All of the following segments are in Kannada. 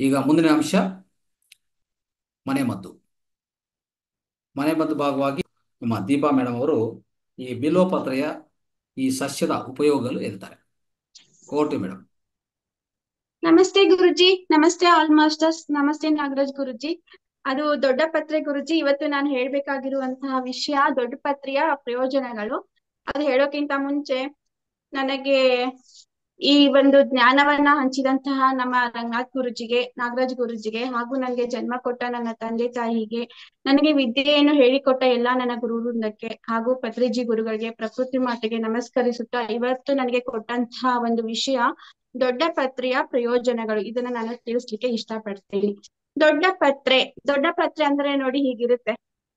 ಈಗ ಮುಂದಿನ ಅಂಶ ಮನೆಮದ್ದು ಮನೆಮದ್ದು ಭಾಗವಾಗಿ ನಿಮ್ಮ ದೀಪಾ ಮೇಡಮ್ ಅವರು ಈ ಬಿಲ್ವಪತ್ರೆಯ ಈ ಸಸ್ಯದ ಉಪಯೋಗಗಳು ಹೇಳ್ತಾರೆ ಓಟು ಮೇಡಮ್ ನಮಸ್ತೆ ಗುರುಜಿ ನಮಸ್ತೆ ಆಲ್ ಮಾಸ್ಟರ್ಸ್ ನಮಸ್ತೆ ನಾಗರಾಜ್ ಗುರುಜಿ ಅದು ದೊಡ್ಡ ಪತ್ರೆ ಗುರುಜಿ ಇವತ್ತು ನಾನು ಹೇಳ್ಬೇಕಾಗಿರುವಂತಹ ವಿಷಯ ದೊಡ್ಡ ಪತ್ರೆಯ ಪ್ರಯೋಜನಗಳು ಅದು ಹೇಳೋಕ್ಕಿಂತ ಮುಂಚೆ ನನಗೆ ಈ ಒಂದು ಜ್ಞಾನವನ್ನ ಹಂಚಿದಂತಹ ನಮ್ಮ ರಂಗನಾಥ್ ಗುರುಜಿಗೆ ನಾಗರಾಜ್ ಗುರುಜಿಗೆ ಹಾಗೂ ನನಗೆ ಜನ್ಮ ಕೊಟ್ಟ ನನ್ನ ತಂದೆ ತಾಯಿಗೆ ನನಗೆ ವಿದ್ಯೆಯನ್ನು ಹೇಳಿಕೊಟ್ಟ ಎಲ್ಲಾ ನನ್ನ ಗುರು ವೃಂದಕ್ಕೆ ಹಾಗೂ ಪತ್ರಿಜಿ ಗುರುಗಳಿಗೆ ಪ್ರಕೃತಿ ಮಾತೆಗೆ ನಮಸ್ಕರಿಸುತ್ತಾ ಇವತ್ತು ನನಗೆ ಕೊಟ್ಟಂತಹ ಒಂದು ವಿಷಯ ದೊಡ್ಡ ಪತ್ರೆಯ ಪ್ರಯೋಜನಗಳು ಇದನ್ನ ನಾನು ತಿಳಿಸ್ಲಿಕ್ಕೆ ಇಷ್ಟಪಡ್ತೀನಿ ದೊಡ್ಡ ಪತ್ರೆ ದೊಡ್ಡ ಪತ್ರೆ ಅಂದ್ರೆ ನೋಡಿ ಹೀಗಿರುತ್ತೆ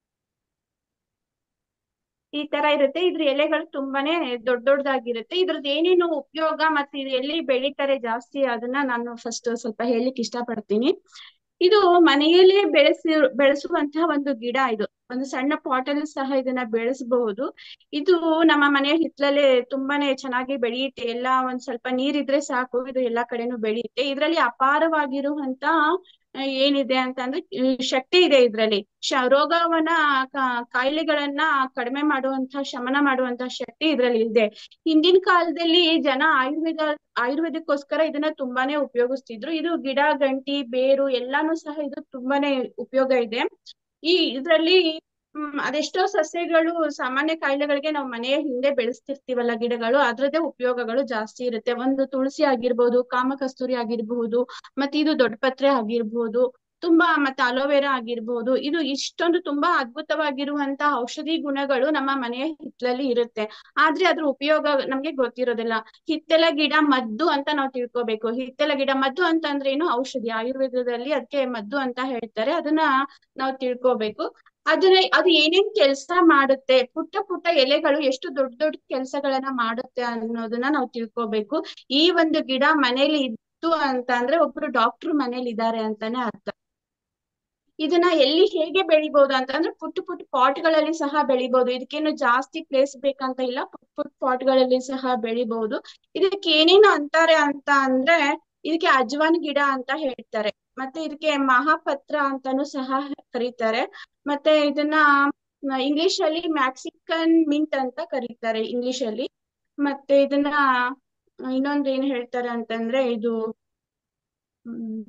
ಈ ತರ ಇರುತ್ತೆ ಇದ್ರ ಎಲೆಗಳು ತುಂಬಾನೇ ದೊಡ್ಡ ದೊಡ್ಡದಾಗಿರುತ್ತೆ ಇದ್ರದ್ದು ಏನೇನು ಉಪಯೋಗ ಮತ್ತೆ ಇದು ಎಲ್ಲಿ ಬೆಳೀತಾರೆ ಜಾಸ್ತಿ ಅದನ್ನ ನಾನು ಫಸ್ಟ್ ಸ್ವಲ್ಪ ಹೇಳಲಿಕ್ಕೆ ಇಷ್ಟಪಡ್ತೀನಿ ಇದು ಮನೆಯಲ್ಲೇ ಬೆಳೆಸಿ ಬೆಳೆಸುವಂತಹ ಒಂದು ಗಿಡ ಇದು ಒಂದು ಸಣ್ಣ ಪಾಟ್ ಅಲ್ಲಿ ಸಹ ಇದನ್ನ ಬೆಳೆಸಬಹುದು ಇದು ನಮ್ಮ ಮನೆಯ ಹಿತ್ತಲಲ್ಲೇ ತುಂಬಾನೇ ಚೆನ್ನಾಗಿ ಬೆಳೆಯುತ್ತೆ ಎಲ್ಲಾ ಒಂದ್ ಸ್ವಲ್ಪ ನೀರಿದ್ರೆ ಸಾಕು ಇದು ಎಲ್ಲಾ ಕಡೆನೂ ಬೆಳೆಯುತ್ತೆ ಇದ್ರಲ್ಲಿ ಅಪಾರವಾಗಿರುವಂತ ಏನಿದೆ ಅಂತ ಅಂದ್ರೆ ಶಕ್ತಿ ಇದೆ ಇದ್ರಲ್ಲಿ ಶ ರೋಗವನ್ನ ಕಾಯಿಲೆಗಳನ್ನ ಕಡಿಮೆ ಮಾಡುವಂತಹ ಶಮನ ಮಾಡುವಂತಹ ಶಕ್ತಿ ಇದ್ರಲ್ಲಿ ಇದೆ ಹಿಂದಿನ ಕಾಲದಲ್ಲಿ ಜನ ಆಯುರ್ವೇದ ಆಯುರ್ವೇದಕ್ಕೋಸ್ಕರ ಇದನ್ನ ತುಂಬಾನೇ ಉಪಯೋಗಿಸ್ತಿದ್ರು ಇದು ಗಿಡ ಗಂಟಿ ಬೇರು ಎಲ್ಲಾನು ಸಹ ಇದು ತುಂಬಾನೇ ಉಪಯೋಗ ಇದೆ ಈ ಇದ್ರಲ್ಲಿ ಹ್ಮ್ ಅದೆಷ್ಟೋ ಸಸ್ಯಗಳು ಸಾಮಾನ್ಯ ಕಾಯಿಲೆಗಳಿಗೆ ನಾವು ಮನೆಯ ಹಿಂದೆ ಬೆಳೆಸ್ತಿರ್ತೀವಲ್ಲ ಗಿಡಗಳು ಅದ್ರದ್ದೇ ಉಪಯೋಗಗಳು ಜಾಸ್ತಿ ಇರುತ್ತೆ ಒಂದು ತುಳಸಿ ಆಗಿರ್ಬೋದು ಕಾಮಕಸ್ತೂರಿ ಆಗಿರ್ಬಹುದು ಮತ್ತೆ ಇದು ದೊಡ್ಡಪತ್ರೆ ಆಗಿರ್ಬೋದು ತುಂಬಾ ಮತ್ತೆ ಅಲೋವೆರಾ ಆಗಿರ್ಬೋದು ಇದು ಇಷ್ಟೊಂದು ತುಂಬಾ ಅದ್ಭುತವಾಗಿರುವಂತ ಔಷಧಿ ಗುಣಗಳು ನಮ್ಮ ಮನೆಯ ಹಿತ್ತಲಲ್ಲಿ ಇರುತ್ತೆ ಆದ್ರೆ ಅದ್ರ ಉಪಯೋಗ ನಮ್ಗೆ ಗೊತ್ತಿರೋದಿಲ್ಲ ಹಿತ್ತೆಲ ಗಿಡ ಮದ್ದು ಅಂತ ನಾವು ತಿಳ್ಕೊಬೇಕು ಹಿತ್ತೆಲ ಗಿಡ ಮದ್ದು ಅಂತ ಅಂದ್ರೆ ಏನು ಔಷಧಿ ಆಯುರ್ವೇದದಲ್ಲಿ ಅದಕ್ಕೆ ಮದ್ದು ಅಂತ ಹೇಳ್ತಾರೆ ಅದನ್ನ ನಾವು ತಿಳ್ಕೊಬೇಕು ಅದನ್ನ ಅದು ಏನೇನ್ ಕೆಲ್ಸ ಮಾಡುತ್ತೆ ಪುಟ್ಟ ಪುಟ್ಟ ಎಲೆಗಳು ಎಷ್ಟು ದೊಡ್ಡ ದೊಡ್ಡ ಕೆಲ್ಸಗಳನ್ನ ಮಾಡುತ್ತೆ ಅನ್ನೋದನ್ನ ನಾವು ತಿಳ್ಕೊಬೇಕು ಈ ಒಂದು ಗಿಡ ಮನೇಲಿ ಇತ್ತು ಅಂತ ಅಂದ್ರೆ ಒಬ್ರು ಡಾಕ್ಟರ್ ಮನೇಲಿ ಇದ್ದಾರೆ ಅಂತಾನೆ ಅರ್ಥ ಇದನ್ನ ಎಲ್ಲಿ ಹೇಗೆ ಬೆಳಿಬಹುದು ಅಂತಂದ್ರೆ ಪುಟ್ಟ ಪುಟ್ಟ ಪಾಟ್ ಗಳಲ್ಲಿ ಸಹ ಬೆಳಿಬಹುದು ಇದಕ್ಕೇನು ಜಾಸ್ತಿ ಪ್ಲೇಸ್ ಬೇಕಂತ ಇಲ್ಲ ಪುಟ್ ಪುಟ್ ಪಾಟ್ ಗಳಲ್ಲಿ ಸಹ ಬೆಳಿಬಹುದು ಇದಕ್ಕೆ ಏನೇನು ಅಂತಾರೆ ಅಂತ ಅಂದ್ರೆ ಇದಕ್ಕೆ ಅಜ್ವಾನ್ ಗಿಡ ಅಂತ ಹೇಳ್ತಾರೆ ಮತ್ತೆ ಇದಕ್ಕೆ ಮಹಾಪತ್ರ ಅಂತಾನು ಸಹ ಕರೀತಾರೆ ಮತ್ತೆ ಇದನ್ನ ಇಂಗ್ಲಿಷ್ ಅಲ್ಲಿ ಮ್ಯಾಕ್ಸಿಕನ್ ಮಿಂಟ್ ಅಂತ ಕರೀತಾರೆ ಇಂಗ್ಲಿಷ್ ಅಲ್ಲಿ ಮತ್ತೆ ಇದನ್ನ ಇನ್ನೊಂದು ಏನ್ ಹೇಳ್ತಾರೆ ಅಂತಂದ್ರೆ ಇದು ಹ್ಮ್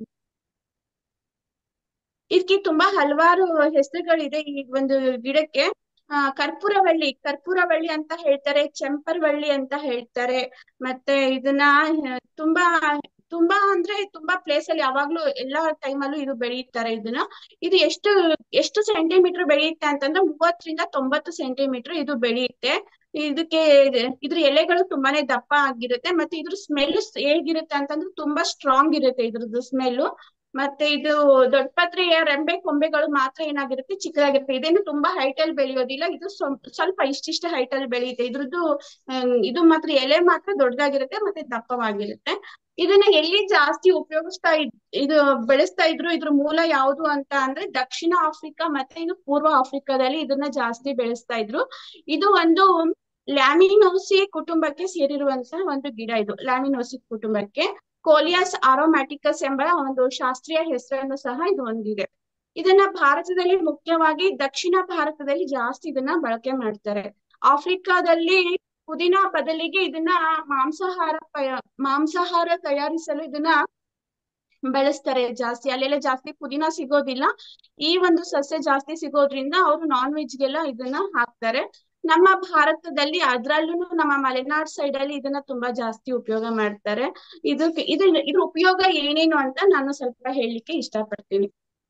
ಇದಕ್ಕೆ ತುಂಬಾ ಹಲವಾರು ಹೆಸರುಗಳಿದೆ ಈ ಒಂದು ಗಿಡಕ್ಕೆ ಆ ಕರ್ಪೂರವಳ್ಳಿ ಕರ್ಪೂರವಳ್ಳಿ ಅಂತ ಹೇಳ್ತಾರೆ ಚೆಂಪರ್ವಳ್ಳಿ ಅಂತ ಹೇಳ್ತಾರೆ ಮತ್ತೆ ಇದನ್ನ ತುಂಬಾ ತುಂಬಾ ಅಂದ್ರೆ ತುಂಬಾ ಪ್ಲೇಸ್ ಅಲ್ಲಿ ಯಾವಾಗ್ಲೂ ಎಲ್ಲಾ ಟೈಮ್ ಅಲ್ಲೂ ಇದು ಬೆಳೆಯುತ್ತಾರೆ ಇದನ್ನ ಇದು ಎಷ್ಟು ಎಷ್ಟು ಸೆಂಟಿಮೀಟರ್ ಬೆಳೆಯುತ್ತೆ ಅಂತಂದ್ರೆ ಮೂವತ್ತರಿಂದ ತೊಂಬತ್ತು ಸೆಂಟಿಮೀಟರ್ ಇದು ಬೆಳೆಯುತ್ತೆ ಇದಕ್ಕೆ ಇದ್ರ ಎಲೆಗಳು ತುಂಬಾನೇ ದಪ್ಪ ಆಗಿರುತ್ತೆ ಮತ್ತೆ ಇದ್ರ ಸ್ಮೆಲ್ ಹೇಗಿರುತ್ತೆ ಅಂತಂದ್ರೆ ತುಂಬಾ ಸ್ಟ್ರಾಂಗ್ ಇರುತ್ತೆ ಇದ್ರದ್ದು ಸ್ಮೆಲ್ ಮತ್ತೆ ಇದು ದೊಡ್ಡ ಪತ್ರೆಯ ರೆಂಬೆ ಕೊಂಬೆಗಳು ಮಾತ್ರ ಏನಾಗಿರುತ್ತೆ ಚಿಕ್ಕದಾಗಿರುತ್ತೆ ಇದೇನು ತುಂಬಾ ಹೈಟ್ ಅಲ್ಲಿ ಬೆಳೆಯೋದಿಲ್ಲ ಇದು ಸ್ವಲ್ಪ ಇಷ್ಟಿಷ್ಟ ಹೈಟ್ ಅಲ್ಲಿ ಬೆಳೆಯುತ್ತೆ ಇದ್ರದ್ದು ಇದು ಮಾತ್ರ ಎಲೆ ಮಾತ್ರ ದೊಡ್ಡದಾಗಿರುತ್ತೆ ಮತ್ತೆ ದಪ್ಪವಾಗಿರುತ್ತೆ ಇದನ್ನ ಎಲ್ಲಿ ಜಾಸ್ತಿ ಉಪಯೋಗಿಸ್ತಾ ಇದ್ ಇದು ಬೆಳೆಸ್ತಾ ಇದ್ರು ಇದ್ರ ಮೂಲ ಯಾವುದು ಅಂತ ಅಂದ್ರೆ ದಕ್ಷಿಣ ಆಫ್ರಿಕಾ ಮತ್ತೆ ಇದು ಪೂರ್ವ ಆಫ್ರಿಕಾದಲ್ಲಿ ಇದನ್ನ ಜಾಸ್ತಿ ಬೆಳೆಸ್ತಾ ಇದ್ರು ಇದು ಒಂದು ಲ್ಯಾಮಿನೋಸಿ ಕುಟುಂಬಕ್ಕೆ ಸೇರಿರುವಂತಹ ಒಂದು ಗಿಡ ಇದು ಲ್ಯಾಮಿನೋಸಿ ಕುಟುಂಬಕ್ಕೆ ಕೋಲಿಯಾಸ್ ಆರೋಮ್ಯಾಟಿಕಸ್ ಎಂಬ ಒಂದು ಶಾಸ್ತ್ರೀಯ ಹೆಸರನ್ನು ಸಹ ಇದು ಹೊಂದಿದೆ ಇದನ್ನ ಭಾರತದಲ್ಲಿ ಮುಖ್ಯವಾಗಿ ದಕ್ಷಿಣ ಭಾರತದಲ್ಲಿ ಜಾಸ್ತಿ ಇದನ್ನ ಬಳಕೆ ಮಾಡ್ತಾರೆ ಆಫ್ರಿಕಾದಲ್ಲಿ ಪುದೀನ ಬದಲಿಗೆ ಇದನ್ನ ಮಾಂಸಾಹಾರ ಮಾಂಸಾಹಾರ ತಯಾರಿಸಲು ಇದನ್ನ ಬೆಳೆಸ್ತಾರೆ ಜಾಸ್ತಿ ಅಲ್ಲೆಲ್ಲ ಜಾಸ್ತಿ ಪುದೀನ ಸಿಗೋದಿಲ್ಲ ಈ ಒಂದು ಸಸ್ಯ ಜಾಸ್ತಿ ಸಿಗೋದ್ರಿಂದ ಅವರು ನಾನ್ ವೆಜ್ಗೆಲ್ಲ ಇದನ್ನ ಹಾಕ್ತಾರೆ ನಮ್ಮ ಭಾರತದಲ್ಲಿ ಅದ್ರಲ್ಲೂ ನಮ್ಮ ಮಲೆನಾಡ್ ಸೈಡ್ ಅಲ್ಲಿ ಇದನ್ನ ತುಂಬಾ ಜಾಸ್ತಿ ಉಪಯೋಗ ಮಾಡ್ತಾರೆ ಇದಕ್ಕೆ ಇದು ಇದ್ರ ಉಪಯೋಗ ಏನೇನು ಅಂತ ನಾನು ಸ್ವಲ್ಪ ಹೇಳಲಿಕ್ಕೆ ಇಷ್ಟಪಡ್ತೀನಿ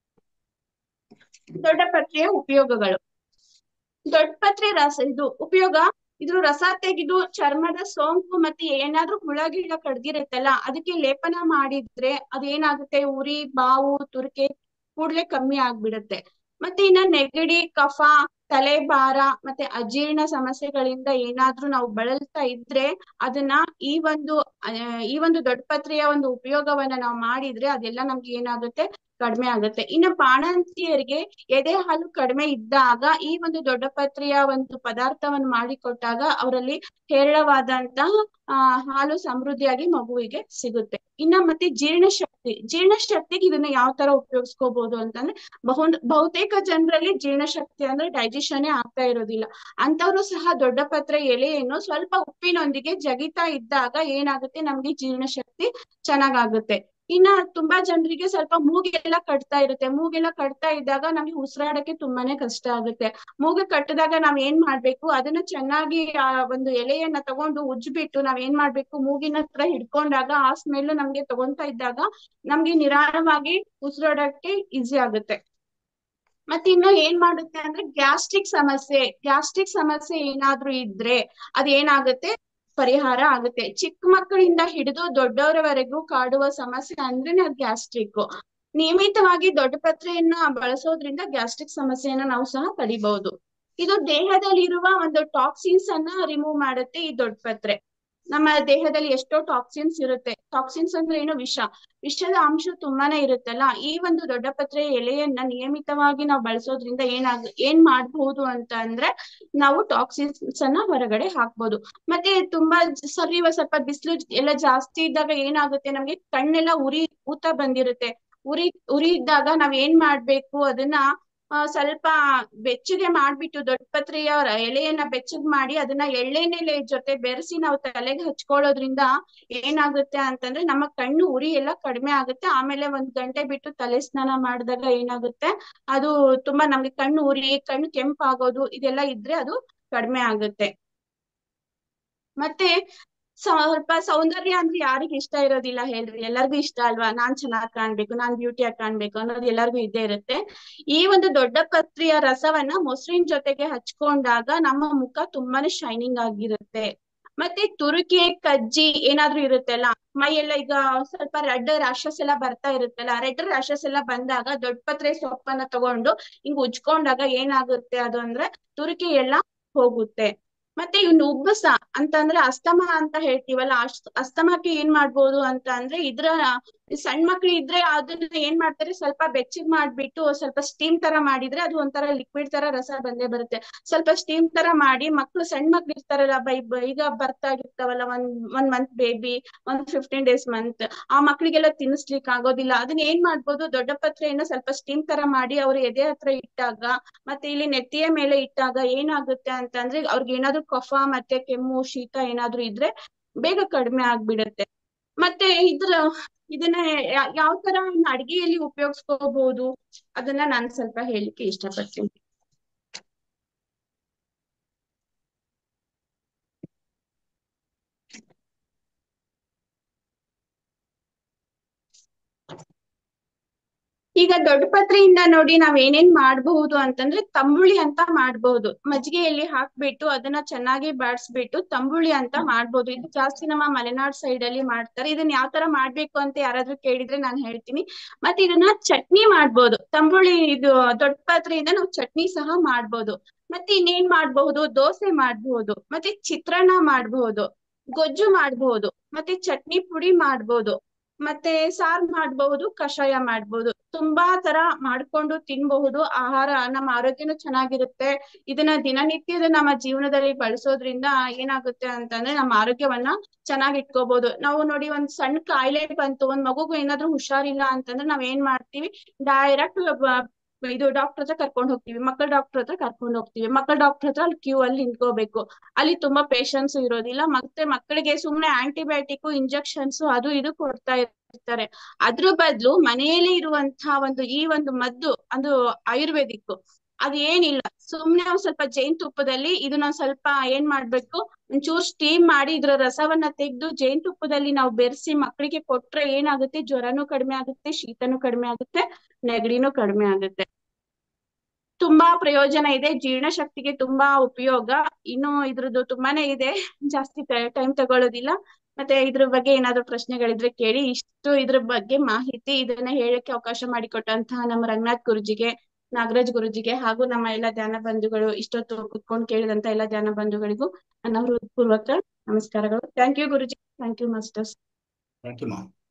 ದೊಡ್ಡ ಪತ್ರೆಯ ಉಪಯೋಗಗಳು ದೊಡ್ಡ ಪತ್ರೆ ರಸ ಇದು ಉಪಯೋಗ ಇದ್ರ ರಸ ತೆಗೆದು ಚರ್ಮದ ಸೋಂಕು ಮತ್ತೆ ಏನಾದ್ರೂ ಹುಳ ಗಿಳ ಕಡ್ದಿರತ್ತಲ್ಲ ಅದಕ್ಕೆ ಲೇಪನ ಮಾಡಿದ್ರೆ ಅದೇನಾಗುತ್ತೆ ಉರಿ ಬಾವು ತುರ್ಕೆ ಕೂಡ್ಲೆ ಕಮ್ಮಿ ಆಗ್ಬಿಡುತ್ತೆ ಮತ್ತೆ ಇನ್ನ ನೆಗಡಿ ಕಫ ತಲೆ ಭಾರ ಮತ್ತೆ ಅಜೀರ್ಣ ಸಮಸ್ಯೆಗಳಿಂದ ಏನಾದ್ರೂ ನಾವು ಬಳಲ್ತಾ ಇದ್ರೆ ಅದನ್ನ ಈ ಒಂದು ಈ ಒಂದು ದೊಡ್ಡ ಪತ್ರೆಯ ಒಂದು ಉಪಯೋಗವನ್ನ ನಾವು ಮಾಡಿದ್ರೆ ಅದೆಲ್ಲ ನಮ್ಗೆ ಏನಾಗುತ್ತೆ ಕಡಿಮೆ ಆಗುತ್ತೆ ಇನ್ನು ಬಾಣಂತಿಯರಿಗೆ ಎದೆ ಹಾಲು ಕಡಿಮೆ ಇದ್ದಾಗ ಈ ಒಂದು ದೊಡ್ಡ ಪತ್ರೆಯ ಒಂದು ಪದಾರ್ಥವನ್ನು ಮಾಡಿಕೊಟ್ಟಾಗ ಅವರಲ್ಲಿ ಹೇರಳವಾದಂತಹ ಆ ಹಾಲು ಸಮೃದ್ಧಿಯಾಗಿ ಮಗುವಿಗೆ ಸಿಗುತ್ತೆ ಇನ್ನ ಮತ್ತೆ ಜೀರ್ಣಶಕ್ತಿ ಜೀರ್ಣಶಕ್ತಿಗೆ ಇದನ್ನ ಯಾವ ತರ ಉಪಯೋಗಿಸ್ಕೋಬಹುದು ಅಂತಂದ್ರೆ ಬಹು ಬಹುತೇಕ ಜನರಲ್ಲಿ ಜೀರ್ಣಶಕ್ತಿ ಅಂದ್ರೆ ಡೈಜೆಷನ್ ಆಗ್ತಾ ಇರೋದಿಲ್ಲ ಅಂತವ್ರು ಸಹ ದೊಡ್ಡ ಪತ್ರೆ ಎಲೆಯನ್ನು ಸ್ವಲ್ಪ ಉಪ್ಪಿನೊಂದಿಗೆ ಜಗಿತಾ ಇದ್ದಾಗ ಏನಾಗುತ್ತೆ ನಮ್ಗೆ ಜೀರ್ಣಶಕ್ತಿ ಚೆನ್ನಾಗಾಗುತ್ತೆ ಇನ್ನ ತುಂಬಾ ಜನರಿಗೆ ಸ್ವಲ್ಪ ಮೂಗೆಲ್ಲ ಕಟ್ತಾ ಇರುತ್ತೆ ಮೂಗೆಲ್ಲ ಕಟ್ತಾ ಇದ್ದಾಗ ನಮ್ಗೆ ಉಸಿರಾಡಕ್ಕೆ ತುಂಬಾನೇ ಕಷ್ಟ ಆಗುತ್ತೆ ಮೂಗು ಕಟ್ಟಿದಾಗ ನಾವ್ ಏನ್ ಮಾಡ್ಬೇಕು ಅದನ್ನ ಚೆನ್ನಾಗಿ ಆ ಒಂದು ಎಲೆಯನ್ನ ತಗೊಂಡು ಉಜ್ಬಿಟ್ಟು ನಾವ್ ಏನ್ ಮಾಡ್ಬೇಕು ಮೂಗಿನ ಹತ್ರ ಹಿಡ್ಕೊಂಡಾಗ ಆ ಸ್ಮೆಲ್ ನಮ್ಗೆ ತಗೊಂತಾ ಇದ್ದಾಗ ನಮ್ಗೆ ನಿರಾಳವಾಗಿ ಉಸಿರಾಡಕ್ಕೆ ಈಸಿ ಆಗುತ್ತೆ ಮತ್ತೆ ಇನ್ನು ಏನ್ ಮಾಡುತ್ತೆ ಅಂದ್ರೆ ಗ್ಯಾಸ್ಟ್ರಿಕ್ ಸಮಸ್ಯೆ ಗ್ಯಾಸ್ಟ್ರಿಕ್ ಸಮಸ್ಯೆ ಏನಾದ್ರೂ ಇದ್ರೆ ಅದೇನಾಗುತ್ತೆ ಪರಿಹಾರ ಆಗುತ್ತೆ ಚಿಕ್ಕ ಮಕ್ಕಳಿಂದ ಹಿಡಿದು ದೊಡ್ಡವರವರೆಗೂ ಕಾಡುವ ಸಮಸ್ಯೆ ಅಂದ್ರೆ ಅದು ಗ್ಯಾಸ್ಟ್ರಿಕ್ ನಿಯಮಿತವಾಗಿ ದೊಡ್ಡ ಪತ್ರೆಯನ್ನ ಬಳಸೋದ್ರಿಂದ ಗ್ಯಾಸ್ಟ್ರಿಕ್ ಸಮಸ್ಯೆಯನ್ನ ನಾವು ಸಹ ತಡಿಬಹುದು ಇದು ದೇಹದಲ್ಲಿರುವ ಒಂದು ಟಾಕ್ಸಿನ್ಸ್ ಅನ್ನ ರಿಮೂವ್ ಮಾಡುತ್ತೆ ಈ ದೊಡ್ಡ ಪತ್ರೆ ನಮ್ಮ ದೇಹದಲ್ಲಿ ಎಷ್ಟೋ ಟಾಕ್ಸಿನ್ಸ್ ಇರುತ್ತೆ ಟಾಕ್ಸಿನ್ಸ್ ಅಂದ್ರೆ ಏನು ವಿಷ ವಿಷದ ಅಂಶ ತುಂಬಾನೇ ಇರುತ್ತಲ್ಲ ಈ ಒಂದು ದೊಡ್ಡ ಪತ್ರೆ ಎಲೆಯನ್ನ ನಿಯಮಿತವಾಗಿ ನಾವು ಬಳಸೋದ್ರಿಂದ ಏನಾಗ ಏನ್ ಮಾಡ್ಬಹುದು ಅಂತ ಅಂದ್ರೆ ನಾವು ಟಾಕ್ಸಿನ್ಸ್ ಅನ್ನ ಹೊರಗಡೆ ಹಾಕ್ಬೋದು ಮತ್ತೆ ತುಂಬಾ ಸರಿ ಸ್ವಲ್ಪ ಬಿಸಿಲು ಎಲ್ಲ ಜಾಸ್ತಿ ಇದ್ದಾಗ ಏನಾಗುತ್ತೆ ನಮ್ಗೆ ಕಣ್ಣೆಲ್ಲ ಉರಿ ಊತ ಬಂದಿರುತ್ತೆ ಉರಿ ಉರಿ ಇದ್ದಾಗ ನಾವ್ ಏನ್ ಮಾಡ್ಬೇಕು ಅದನ್ನ ಸ್ವಲ್ಪ ಬೆಚ್ಚಗೆ ಮಾಡ್ಬಿಟ್ಟು ದೊಡ್ಡ ಪತ್ರೆಯ ಎಲೆಯನ್ನ ಬೆಚ್ಚಗ್ ಮಾಡಿ ಅದನ್ನ ಎಳ್ಳೆಣ್ಣೆಲೆ ಜೊತೆ ಬೆರೆಸಿ ನಾವು ತಲೆಗೆ ಹಚ್ಕೊಳ್ಳೋದ್ರಿಂದ ಏನಾಗುತ್ತೆ ಅಂತಂದ್ರೆ ನಮ್ಮ ಕಣ್ಣು ಉರಿ ಎಲ್ಲ ಕಡಿಮೆ ಆಗುತ್ತೆ ಆಮೇಲೆ ಒಂದ್ ಗಂಟೆ ಬಿಟ್ಟು ತಲೆ ಸ್ನಾನ ಮಾಡಿದಾಗ ಏನಾಗುತ್ತೆ ಅದು ತುಂಬಾ ನಮ್ಗೆ ಕಣ್ಣು ಉರಿ ಕಣ್ಣು ಕೆಂಪಾಗೋದು ಇದೆಲ್ಲ ಇದ್ರೆ ಅದು ಕಡಿಮೆ ಆಗುತ್ತೆ ಮತ್ತೆ ಸ್ವಲ್ಪ ಸೌಂದರ್ಯ ಅಂದ್ರೆ ಯಾರಿಗ್ ಇಷ್ಟ ಇರೋದಿಲ್ಲ ಹೇಳ್ರಿ ಎಲ್ಲರಿಗೂ ಇಷ್ಟ ಅಲ್ವಾ ನಾನ್ ಚೆನ್ನಾಗ್ ಕಾಣ್ಬೇಕು ನಾನ್ ಬ್ಯೂಟಿಯಾಗಿ ಕಾಣ್ಬೇಕು ಅನ್ನೋದು ಎಲ್ಲರಿಗೂ ಇದ್ದೇ ಇರುತ್ತೆ ಈ ಒಂದು ದೊಡ್ಡ ಪತ್ರಿಯ ರಸವನ್ನ ಮೊಸರಿನ ಜೊತೆಗೆ ಹಚ್ಕೊಂಡಾಗ ನಮ್ಮ ಮುಖ ತುಂಬಾನೇ ಶೈನಿಂಗ್ ಆಗಿರುತ್ತೆ ಮತ್ತೆ ತುರುಕಿ ಕಜ್ಜಿ ಏನಾದ್ರೂ ಇರುತ್ತಲ್ಲ ಮೈಯೆಲ್ಲ ಈಗ ಸ್ವಲ್ಪ ರೆಡ್ ರ್ಯಾಶಸ್ ಎಲ್ಲ ಬರ್ತಾ ಇರುತ್ತಲ್ಲ ರೆಡ್ ರ್ಯಾಶಸ್ ಎಲ್ಲ ಬಂದಾಗ ದೊಡ್ಡ ಪತ್ರೆ ಸೊಪ್ಪನ್ನ ತಗೊಂಡು ಹಿಂಗ್ ಉಜ್ಕೊಂಡಾಗ ಏನಾಗುತ್ತೆ ಅದು ಅಂದ್ರೆ ತುರುಕಿ ಎಲ್ಲ ಹೋಗುತ್ತೆ ಮತ್ತೆ ಇವ್ನು ಉಬ್ಬಸ ಅಂತಂದ್ರೆ ಅಸ್ತಮ ಅಂತ ಹೇಳ್ತೀವಲ್ಲ ಅಸ್ತಮಕ್ಕೆ ಏನ್ ಮಾಡ್ಬೋದು ಅಂತ ಅಂದ್ರೆ ಇದ್ರ ಸಣ್ಣ ಮಕ್ಳು ಇದ್ರೆ ಅದನ್ನ ಏನ್ ಮಾಡ್ತಾರೆ ಸ್ವಲ್ಪ ಬೆಚ್ಚಗ್ ಮಾಡ್ಬಿಟ್ಟು ಸ್ವಲ್ಪ ಸ್ಟೀಮ್ ತರ ಮಾಡಿದ್ರೆ ಅದು ಒಂಥರ ಲಿಕ್ವಿಡ್ ತರ ರಸ ಬಂದೇ ಬರುತ್ತೆ ಸ್ವಲ್ಪ ಸ್ಟೀಮ್ ತರ ಮಾಡಿ ಮಕ್ಳು ಸಣ್ಣ ಮಕ್ಳು ಇರ್ತಾರಲ್ಲ ಬೈ ಈಗ ಬರ್ತಾ ಇರ್ತಾವಲ್ಲ ಒಂದ್ ಒಂದ್ ಮಂತ್ ಬೇಬಿ ಒಂದ್ ಫಿಫ್ಟೀನ್ ಡೇಸ್ ಮಂತ್ ಆ ಮಕ್ಳಿಗೆಲ್ಲ ತಿನ್ನಿಸ್ಲಿಕ್ಕೆ ಆಗೋದಿಲ್ಲ ಅದನ್ನ ಏನ್ ಮಾಡ್ಬೋದು ದೊಡ್ಡ ಪತ್ರೆಯನ್ನ ಸ್ವಲ್ಪ ಸ್ಟೀಮ್ ತರ ಮಾಡಿ ಅವ್ರ ಎದೆ ಹತ್ರ ಇಟ್ಟಾಗ ಮತ್ತೆ ಇಲ್ಲಿ ನೆತ್ತಿಯ ಮೇಲೆ ಇಟ್ಟಾಗ ಏನಾಗುತ್ತೆ ಅಂತಂದ್ರೆ ಅವ್ರಿಗೆ ಏನಾದ್ರು ಕಫ ಮತ್ತೆ ಕೆಮ್ಮು ಶೀತ ಏನಾದ್ರು ಇದ್ರೆ ಬೇಗ ಕಡಿಮೆ ಆಗ್ಬಿಡತ್ತೆ ಮತ್ತೆ ಇದ್ರ ಇದನ್ನ ಯಾವ ತರ ಅಡಿಗೆಯಲ್ಲಿ ಉಪಯೋಗಿಸ್ಕೋಬಹುದು ಅದನ್ನ ನಾನು ಸ್ವಲ್ಪ ಹೇಳಿಕ್ಕೆ ಇಷ್ಟಪಡ್ತೀನಿ ಈಗ ದೊಡ್ಡ ಪತ್ರೆಯಿಂದ ನೋಡಿ ನಾವ್ ಏನೇನ್ ಮಾಡಬಹುದು ಅಂತಂದ್ರೆ ತಂಬುಳಿ ಅಂತ ಮಾಡ್ಬಹುದು ಮಜ್ಜಿಗೆಯಲ್ಲಿ ಹಾಕ್ಬಿಟ್ಟು ಅದನ್ನ ಚೆನ್ನಾಗಿ ಬಾಡ್ಸ್ಬಿಟ್ಟು ತಂಬುಳಿ ಅಂತ ಮಾಡ್ಬೋದು ಇದು ಜಾಸ್ತಿ ನಮ್ಮ ಮಲೆನಾಡ್ ಸೈಡ್ ಅಲ್ಲಿ ಮಾಡ್ತಾರೆ ಇದನ್ನ ಯಾವ ತರ ಮಾಡ್ಬೇಕು ಅಂತ ಯಾರಾದ್ರೂ ಕೇಳಿದ್ರೆ ನಾನು ಹೇಳ್ತೀನಿ ಮತ್ತೆ ಇದನ್ನ ಚಟ್ನಿ ಮಾಡ್ಬೋದು ತಂಬುಳಿ ಇದು ದೊಡ್ಡ ಪಾತ್ರೆಯಿಂದ ನಾವು ಚಟ್ನಿ ಸಹ ಮಾಡ್ಬೋದು ಮತ್ತೆ ಇನ್ನೇನ್ ಮಾಡ್ಬಹುದು ದೋಸೆ ಮಾಡ್ಬಹುದು ಮತ್ತೆ ಚಿತ್ರಾನ್ನ ಮಾಡ್ಬಹುದು ಗೊಜ್ಜು ಮಾಡ್ಬಹುದು ಮತ್ತೆ ಚಟ್ನಿ ಪುಡಿ ಮಾಡ್ಬೋದು ಮತ್ತೆ ಸಾರ್ ಮಾಡ್ಬಹುದು ಕಷಾಯ ಮಾಡ್ಬೋದು ತುಂಬಾ ತರ ಮಾಡ್ಕೊಂಡು ತಿನ್ಬಹುದು ಆಹಾರ ನಮ್ಮ ಆರೋಗ್ಯನೂ ಚೆನ್ನಾಗಿರುತ್ತೆ ಇದನ್ನ ದಿನನಿತ್ಯದ ನಮ್ಮ ಜೀವನದಲ್ಲಿ ಬಳಸೋದ್ರಿಂದ ಏನಾಗುತ್ತೆ ಅಂತಂದ್ರೆ ನಮ್ಮ ಆರೋಗ್ಯವನ್ನ ಚೆನ್ನಾಗಿ ಇಟ್ಕೋಬಹುದು ನಾವು ನೋಡಿ ಒಂದ್ ಸಣ್ಣ ಕಾಯಿಲೆ ಬಂತು ಒಂದ್ ಮಗುಗೂ ಏನಾದ್ರು ಹುಷಾರಿಲ್ಲ ಅಂತಂದ್ರೆ ನಾವ್ ಏನ್ ಮಾಡ್ತೀವಿ ಡೈರೆಕ್ಟ್ ಇದು ಡಾಕ್ಟರ್ ಹತ್ರ ಕರ್ಕೊಂಡ್ ಹೋಗ್ತೀವಿ ಮಕ್ಕಳ ಡಾಕ್ಟರ್ ಹತ್ರ ಕರ್ಕೊಂಡ್ ಹೋಗ್ತೀವಿ ಮಕ್ಕಳ ಡಾಕ್ಟರ್ ಹತ್ರ ಅಲ್ಲಿ ಕ್ಯೂ ಅಲ್ಲಿ ನಿಂತ್ಕೋಬೇಕು ಅಲ್ಲಿ ತುಂಬಾ ಪೇಶನ್ಸ್ ಇರೋದಿಲ್ಲ ಮತ್ತೆ ಮಕ್ಕಳಿಗೆ ಸುಮ್ನೆ ಆಂಟಿಬಯೋಟಿಕ್ ಇಂಜೆಕ್ಷನ್ಸ್ ಅದು ಇದು ಕೊಡ್ತಾ ಇರ್ತಾರೆ ಅದ್ರ ಬದ್ಲು ಮನೆಯಲ್ಲೇ ಇರುವಂತಹ ಒಂದು ಈ ಒಂದು ಮದ್ದು ಅದು ಆಯುರ್ವೇದಿಕ್ ಅದ್ ಏನಿಲ್ಲ ಸುಮ್ನೆ ಒಂದ್ ಸ್ವಲ್ಪ ಜೇನ್ ತುಪ್ಪದಲ್ಲಿ ಇದನ್ನ ಸ್ವಲ್ಪ ಏನ್ ಮಾಡ್ಬೇಕು ಒಂಚೂರ್ ಸ್ಟೀಮ್ ಮಾಡಿ ಇದ್ರ ರಸವನ್ನ ತೆಗೆದು ಜೇನ್ ತುಪ್ಪದಲ್ಲಿ ನಾವು ಬೆರೆಸಿ ಮಕ್ಕಳಿಗೆ ಕೊಟ್ರೆ ಏನಾಗುತ್ತೆ ಜ್ವರನೂ ಕಡಿಮೆ ಆಗುತ್ತೆ ಶೀತನೂ ಕಡಿಮೆ ಆಗುತ್ತೆ ನೆಗಡಿನೂ ಕಡಿಮೆ ಆಗುತ್ತೆ ತುಂಬಾ ಪ್ರಯೋಜನ ಇದೆ ಜೀರ್ಣಶಕ್ತಿಗೆ ತುಂಬಾ ಉಪಯೋಗ ಇನ್ನು ಇದ್ರದ್ದು ತುಂಬಾನೇ ಇದೆ ಜಾಸ್ತಿ ಟೈಮ್ ತಗೊಳ್ಳೋದಿಲ್ಲ ಮತ್ತೆ ಇದ್ರ ಬಗ್ಗೆ ಏನಾದ್ರು ಪ್ರಶ್ನೆಗಳಿದ್ರೆ ಕೇಳಿ ಇಷ್ಟು ಇದ್ರ ಬಗ್ಗೆ ಮಾಹಿತಿ ಇದನ್ನ ಹೇಳಕ್ಕೆ ಅವಕಾಶ ಮಾಡಿಕೊಟ್ಟಂತಹ ನಮ್ಮ ರಂಗನಾಥ್ ಗುರುಜಿಗೆ ನಾಗರಾಜ್ ಗುರುಜಿಗೆ ಹಾಗೂ ನಮ್ಮ ಎಲ್ಲ ಧ್ಯಾನ ಬಂಧುಗಳು ಇಷ್ಟೊತ್ತು ಕುತ್ಕೊಂಡು ಕೇಳಿದಂತ ಎಲ್ಲ ಧ್ಯಾನ ಬಂಧುಗಳಿಗೂ ನನ್ನ ಹೃತ್ಪೂರ್ವಕ ನಮಸ್ಕಾರಗಳು thank you Guruji thank you masters thank you ಮಾ